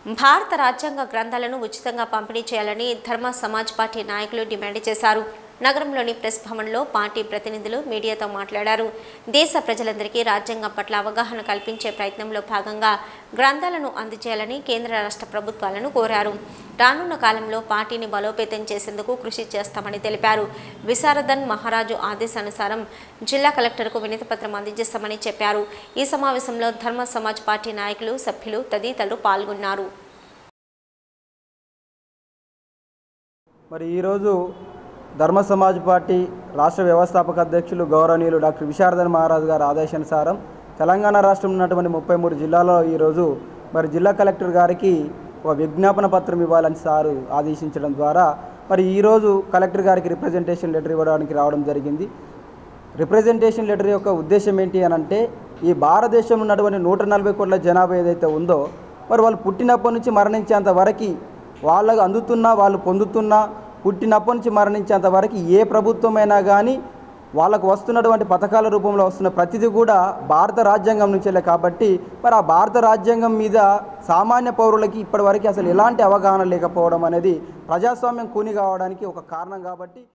భారత రాజ్యాంగ గ్రంథాలను ఉచితంగా పంపిణీ చేయాలని ధర్మ సమాజ్ పార్టీ నాయకులు డిమాండ్ చేశారు నగరంలోని ప్రెస్ భవన్లో పార్టీ ప్రతినిధులు మీడియాతో మాట్లాడారు దేశ ప్రజలందరికీ రాజ్యాంగం పట్ల అవగాహన కల్పించే ప్రయత్నంలో భాగంగా గ్రంథాలను అందజేయాలని కేంద్ర రాష్ట్ర ప్రభుత్వాలను కోరారు రానున్న కాలంలో పార్టీని బలోపేతం చేసేందుకు కృషి చేస్తామని తెలిపారు విశారదన్ మహారాజు ఆదేశానుసారం జిల్లా కలెక్టర్కు వినతిపత్రం అందజేస్తామని చెప్పారు ఈ సమావేశంలో ధర్మ సమాజ్ పార్టీ నాయకులు సభ్యులు తదితరులు పాల్గొన్నారు మరి ఈరోజు ధర్మ సమాజ్ పార్టీ రాష్ట్ర వ్యవస్థాపక అధ్యక్షులు గౌరవనీయులు డాక్టర్ విశారదన్ మహారాజు గారి ఆదేశానుసారం తెలంగాణ రాష్ట్రం ఉన్నటువంటి ముప్పై మూడు జిల్లాల్లో ఈరోజు మరి జిల్లా కలెక్టర్ గారికి ఒక విజ్ఞాపన పత్రం ఇవ్వాలని సారు ఆదేశించడం ద్వారా మరి ఈరోజు కలెక్టర్ గారికి రిప్రజెంటేషన్ లెటర్ ఇవ్వడానికి రావడం జరిగింది రిప్రజెంటేషన్ లెటర్ యొక్క ఉద్దేశం ఏంటి అని అంటే ఈ భారతదేశంలో ఉన్నటువంటి నూట నలభై కోట్ల జనాభా ఏదైతే ఉందో మరి వాళ్ళు పుట్టినప్పటి నుంచి మరణించేంత వరకు వాళ్ళకు అందుతున్నా వాళ్ళు పొందుతున్నా పుట్టినప్పటి నుంచి మరణించేంత వరకు ఏ ప్రభుత్వమైనా కానీ వాళ్ళకు వస్తున్నటువంటి పథకాల రూపంలో వస్తున్న ప్రతిదీ కూడా భారత రాజ్యాంగం నుంచేలే కాబట్టి మరి ఆ భారత రాజ్యాంగం మీద సామాన్య పౌరులకి ఇప్పటివరకు అసలు ఎలాంటి అవగాహన లేకపోవడం అనేది ప్రజాస్వామ్యం కూని కావడానికి ఒక కారణం కాబట్టి